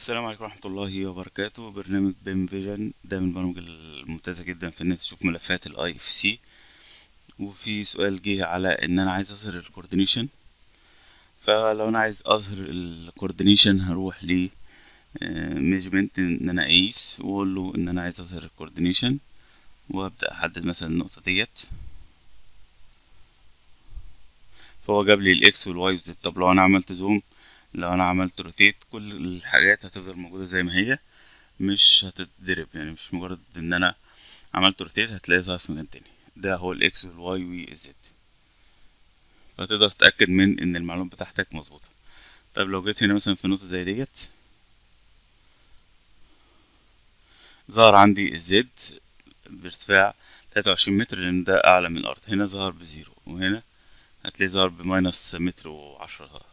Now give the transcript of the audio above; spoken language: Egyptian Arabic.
السلام عليكم ورحمة الله وبركاته برنامج بيم فيجن ده من البرامج الممتازة جدا في ان انت تشوف ملفات الاي اف سي وفي سؤال جه على ان انا عايز اظهر الكوردينيشن فلو انا عايز اظهر الكوردينيشن هروح ل ميجمنت ان انا اقيس واقول له ان انا عايز اظهر الكوردينيشن وابدا احدد مثلا النقطة ديت فهو جاب لي الاكس والواي والزد طب لو انا عملت زوم لو انا عملت روتيت كل الحاجات هتفضل موجودة زي ما هي مش هتتضرب يعني مش مجرد ان انا عملت روتيت هتلاقي ظهر في مكان تاني ده هو الاكس والواي والزد فتقدر تتأكد من ان المعلومات بتاعتك مظبوطة طيب لو جيت هنا مثلا في نقطة زي ديت ظهر عندي الزد بارتفاع تلاتة وعشرين متر لان ده اعلى من الارض هنا ظهر بزيرو وهنا هتلاقي ظهر بماينس متر وعشرة